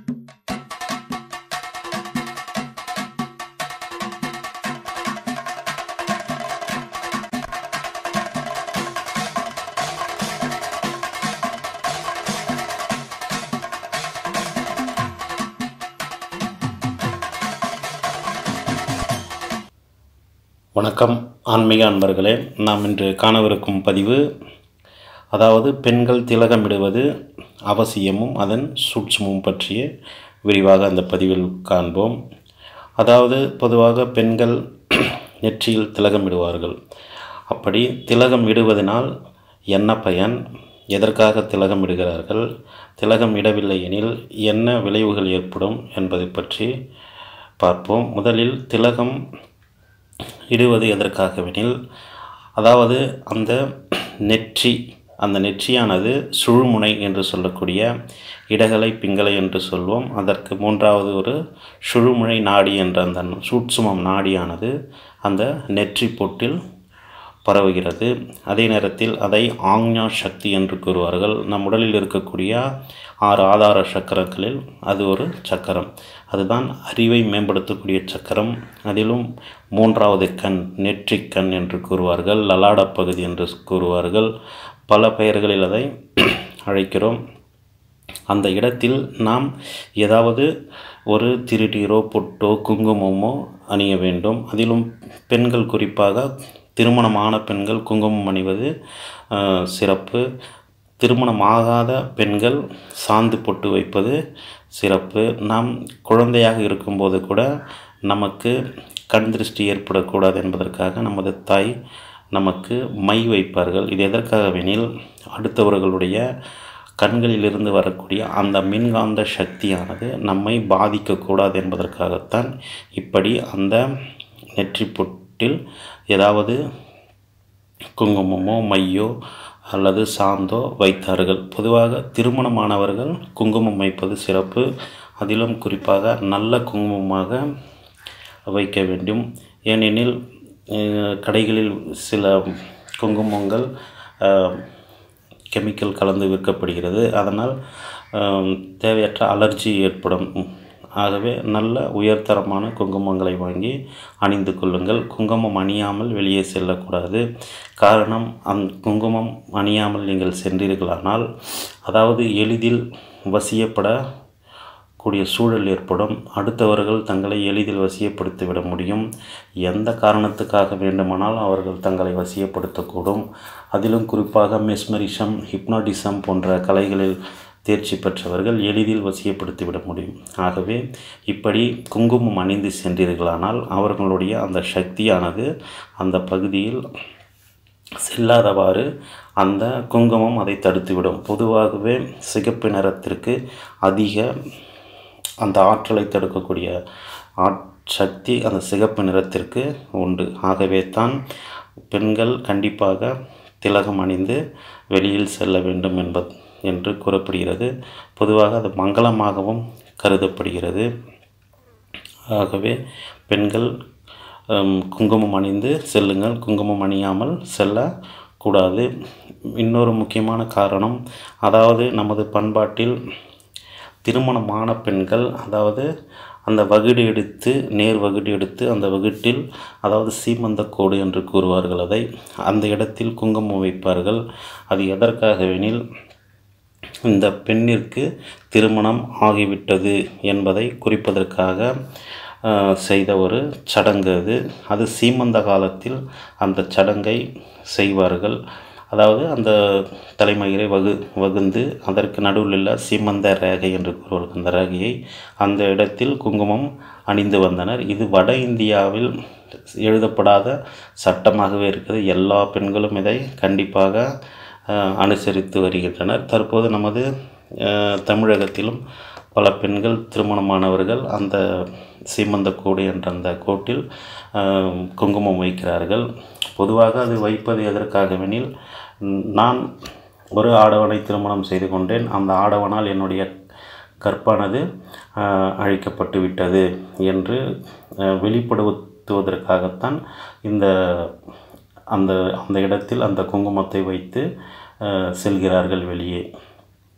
வணக்கம் ஆன்மீக அன்பர்களே நாம் இன்று காணவிருக்கும் பதிவு அதாவது பெண்கள் திலகமிடுவது அவசியமும் அதன் சூட்சமும் பற்றிய விரிவாக அந்த பதிவில் காண்போம் அதாவது பொதுவாக பெண்கள் நெற்றியில் திலகமிடுவார்கள் அப்படி திலகம் இடுவதனால் என்ன பயன் எதற்காக திலகம் இடுகிறார்கள் திலகம் இடவில்லை எனில் என்ன விளைவுகள் ஏற்படும் என்பதை பற்றி பார்ப்போம் முதலில் திலகம் இடுவது எதற்காகவெனில் அதாவது அந்த நெற்றி அந்த நெற்றியானது சுழுமுனை என்று சொல்லக்கூடிய இடகலை பிங்களை என்று சொல்வோம் அதற்கு மூன்றாவது ஒரு சுழுமுனை நாடி என்ற அந்த சூட்சுமம் நாடியானது அந்த நெற்றி பொட்டில் பரவுகிறது அதே நேரத்தில் அதை ஆக்ஞா சக்தி என்று கூறுவார்கள் நம் உடலில் இருக்கக்கூடிய ஆறு ஆதார சக்கரங்களில் அது ஒரு சக்கரம் அதுதான் அறிவை மேம்படுத்தக்கூடிய சக்கரம் அதிலும் மூன்றாவது கண் நெற்றிக் கண் என்று கூறுவார்கள் லலாடப் பகுதி என்று கூறுவார்கள் பல பெயர்களில் அதை அழைக்கிறோம் அந்த இடத்தில் நாம் ஏதாவது ஒரு திருநீரோ பொட்டோ குங்குமமோ அணிய வேண்டும் அதிலும் பெண்கள் குறிப்பாக திருமணமான பெண்கள் குங்குமம் அணிவது அஹ், சிறப்பு திருமணமாகாத பெண்கள் சாந்து பொட்டு வைப்பது சிறப்பு நாம் குழந்தையாக இருக்கும்போது கூட நமக்கு கண் திருஷ்டி ஏற்படக்கூடாது என்பதற்காக நமது தாய் நமக்கு மை வைப்பார்கள் இது எதற்காகவெனில் அடுத்தவர்களுடைய கண்களிலிருந்து வரக்கூடிய அந்த மின்காந்த சக்தியானது நம்மை பாதிக்கக்கூடாது என்பதற்காகத்தான் இப்படி அந்த நெற்றி பொட்டில் ஏதாவது குங்குமமோ மையோ அல்லது சாந்தோ வைத்தார்கள் பொதுவாக திருமணமானவர்கள் குங்குமம் வைப்பது சிறப்பு அதிலும் குறிப்பாக நல்ல குங்குமமாக வைக்க வேண்டும் ஏனெனில் அஹ், கடைகளில் சில குங்குமங்கள் அஹ், கெமிக்கல் கலந்து விற்கப்படுகிறது அதனால் அஹ், தேவையற்ற அலர்ஜி ஏற்படும் ஆகவே நல்ல உயர்தரமான குங்குமங்களை வாங்கி அணிந்து கொள்ளுங்கள் குங்குமம் அணியாமல் வெளியே செல்லக்கூடாது காரணம் அந் குங்குமம் அணியாமல் நீங்கள் சென்றீர்களானால் அதாவது எளிதில் வசியப்பட கூடிய சூழல் ஏற்படும் அடுத்தவர்கள் தங்களை எளிதில் வசியப்படுத்திவிட முடியும் எந்த காரணத்துக்காக வேண்டுமானால் அவர்கள் தங்களை வசியப்படுத்தக்கூடும் அதிலும் குறிப்பாக மெஸ்மரிசம் ஹிப்னாட்டிசம் போன்ற கலைகளில் தேர்ச்சி பெற்றவர்கள் எளிதில் வசியப்படுத்திவிட முடியும் ஆகவே இப்படி குங்குமம் அணிந்து சென்றீர்களானால் அவர்களுடைய அந்த சக்தியானது அந்த பகுதியில் செல்லாதவாறு அந்த குங்குமம் அதை தடுத்துவிடும் பொதுவாகவே சிகப்பு நிறத்திற்கு அதிக அந்த ஆற்றலை தடுக்கக்கூடிய ஆட் சக்தி அந்த சிகப்பு நிறத்திற்கு உண்டு ஆகவே தான் பெண்கள் கண்டிப்பாக திலகம் அணிந்து வெளியில் செல்ல வேண்டும் என்பது என்று கூறப்படுகிறது பொதுவாக அது மங்களமாகவும் கருதப்படுகிறது ஆகவே பெண்கள் ஹம், குங்குமம் அணிந்து செல்லுங்கள் குங்குமம் அணியாமல் செல்லக்கூடாது இன்னொரு முக்கியமான காரணம் அதாவது நமது பண்பாட்டில் திருமணமான பெண்கள் அதாவது அந்த வகுடு எடுத்து நேர் வகுடு எடுத்து அந்த வகுட்டில் அதாவது சீமந்தக்கோடு என்று கூறுவார்கள் அதை அந்த இடத்தில் குங்குமம் வைப்பார்கள் அது எதற்காகவெனில் இந்த பெண்ணிற்கு திருமணம் ஆகிவிட்டது என்பதை குறிப்பதற்காக அஹ், செய்த ஒரு சடங்கு அது அது சீமந்த காலத்தில் அந்த சடங்கை செய்வார்கள் அதாவது அந்த தலைமயிரை வகு வகுந்து அதற்கு நடுவில் உள்ள சீமந்த ரேகை என்று கூறுவார்கள் அந்த ரேகையை அந்த இடத்தில் குங்குமம் அணிந்து வந்தனர் இது வட இந்தியாவில் எழுதப்படாத சட்டமாகவே இருக்குது எல்லா பெண்களும் இதை கண்டிப்பாக அஹ், அனுசரித்து வருகின்றனர் தற்போது நமது அஹ், தமிழகத்திலும் பல பெண்கள் திருமணமானவர்கள் அந்த சீமந்த கோடு என்ற அந்த கோட்டில் அஹ், குங்குமம் வைக்கிறார்கள் பொதுவாக அது வைப்பது எதற்காகவெனில் ம், நான் ஒரு ஆடவனை திருமணம் செய்து கொண்டேன் அந்த ஆடவனால் என்னுடைய கற்பானது அஹ், அழிக்கப்பட்டு விட்டது என்று அஹ், வெளிப்படுத்துவதற்காகத்தான் இந்த அந்த அந்த இடத்தில் அந்த குங்குமத்தை வைத்து அஹ், செல்கிறார்கள் வெளியே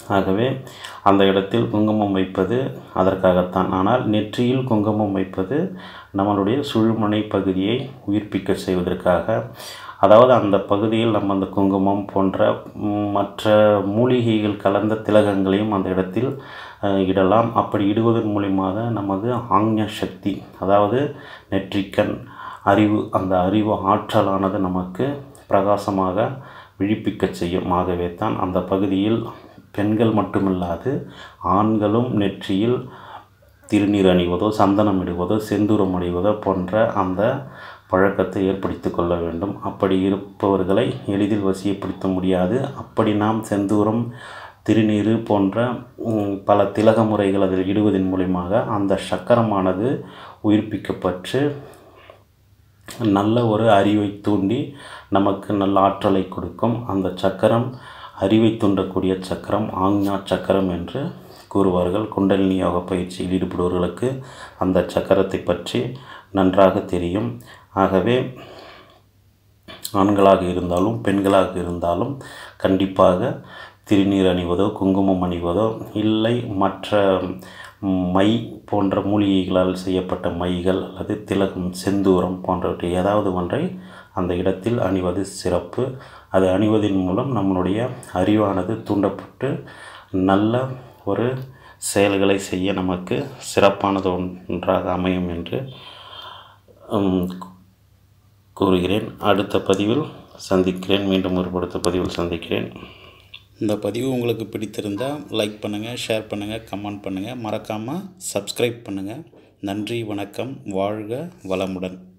ஆகவே அந்த இடத்தில் குங்குமம் வைப்பது அதற்காகத்தான் ஆனால் நெற்றியில் குங்குமம் வைப்பது நம்மளுடைய சுழுமுனை பகுதியை உயிர்ப்பிக்க செய்வதற்காக அதாவது அந்த பகுதியில் நம்ம அந்த குங்குமம் போன்ற ம், மற்ற மூலிகைகள் கலந்த திலகங்களையும் அந்த இடத்தில் அஹ், இடலாம் அப்படி இடுவதன் மூலியமாக நமது ஆக்ஞ சக்தி அதாவது நெற்றிக்கண் அறிவு அந்த அறிவு ஆற்றலானது நமக்கு பிரகாசமாக விழிப்பிக்கச் செய்யும் ஆகவே தான் அந்த பகுதியில் பெண்கள் மட்டுமில்லாது ஆண்களும் நெற்றியில் திருநீர் அணிவதோ சந்தனம் இடுவதோ செந்தூரம் அணிவதோ போன்ற அந்த பழக்கத்தை ஏற்படுத்தி கொள்ள வேண்டும் அப்படி இருப்பவர்களை எளிதில் வசியப்படுத்த முடியாது அப்படி நாம் செந்தூரம் திருநீர் போன்ற ம், பல திலக முறைகள் அதில் இடுவதன் மூலியமாக அந்த சக்கரமானது உயிர்ப்பிக்கப்பட்டு நல்ல ஒரு அறிவை தூண்டி நமக்கு நல்ல ஆற்றலை கொடுக்கும் அந்த சக்கரம் அறிவை தூண்டக்கூடிய சக்கரம் ஆக்ஞா சக்கரம் என்று கூறுவார்கள் குண்டலினி யோக பயிற்சியில் ஈடுபடுபவர்களுக்கு அந்த சக்கரத்தை பற்றி நன்றாக தெரியும் ஆகவே ஆண்களாக இருந்தாலும் பெண்களாக இருந்தாலும் கண்டிப்பாக திருநீர் அணிவதோ குங்குமம் அணிவதோ இல்லை மற்ற ம், மை போன்ற மூலிகைகளால் செய்யப்பட்ட மைகள் அல்லது திலகம் செந்தூரம் போன்றவற்றை ஏதாவது ஒன்றை அந்த இடத்தில் அணிவது சிறப்பு அது அணிவதன் மூலம் நம்மளுடைய அறிவானது தூண்டப்பட்டு நல்ல ஒரு செயல்களை செய்ய நமக்கு சிறப்பானது ஒன்றாக அமையும் என்று ம், கூறுகிறேன் அடுத்த பதிவில் சந்திக்கிறேன் மீண்டும் ஒரு அடுத்த பதிவில் சந்திக்கிறேன் இந்த பதிவு உங்களுக்கு பிடித்திருந்தால் லைக் பண்ணுங்கள் ஷேர் பண்ணுங்கள் கமெண்ட் பண்ணுங்கள் மறக்காமல் சப்ஸ்கிரைப் பண்ணுங்கள் நன்றி வணக்கம் வாழ்க வளமுடன்